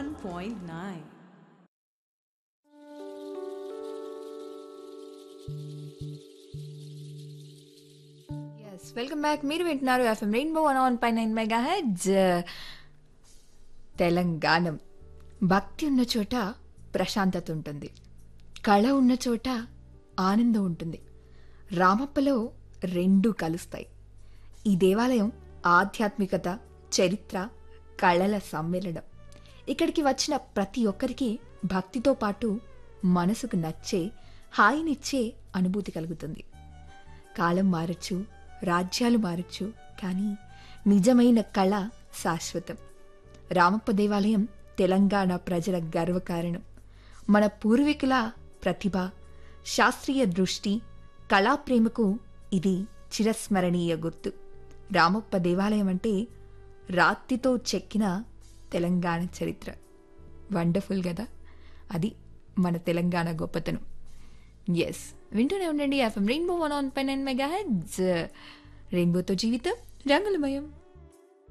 101.9 yes welcome back మీరు వింటున్నారు FM Rainbow one one పై నైన్ మెగా హెడ్జ్ తెలంగాణం భక్తి ఉన్న చోట ప్రశాంతత ఉంటుంది కళ ఉన్న చోట ఆనందం ఉంటుంది రామప్పలో రెండు కలుస్తాయి ఈ దేవాలయం ఆధ్యాత్మికత చరిత్ర కళల సమ్మేళనం ఇక్కడికి వచ్చిన ప్రతి ఒక్కరికి భక్తితో పాటు మనసుకు నచ్చే హాయినిచ్చే అనుభూతి కలుగుతుంది కాలం మారచ్చు రాజ్యాలు మారచ్చు కానీ నిజమైన కళ శాశ్వతం రామప్ప దేవాలయం తెలంగాణ ప్రజల గర్వకారణం మన పూర్వీకుల ప్రతిభ శాస్త్రీయ దృష్టి కళాప్రేమకు ఇది చిరస్మరణీయ గుర్తు రామప్ప దేవాలయం అంటే రాత్రితో చెక్కిన తెలంగాణ చరిత్ర వండర్ఫుల్ కదా అది మన తెలంగాణ గొప్పతనం ఎస్ వింటూనే ఉండండి ఎఫ్ఎం రెయిన్బో వన్ ఆన్ పై నైన్ మెగా హెడ్స్ రెయిన్బోతో జీవితం రంగులమయం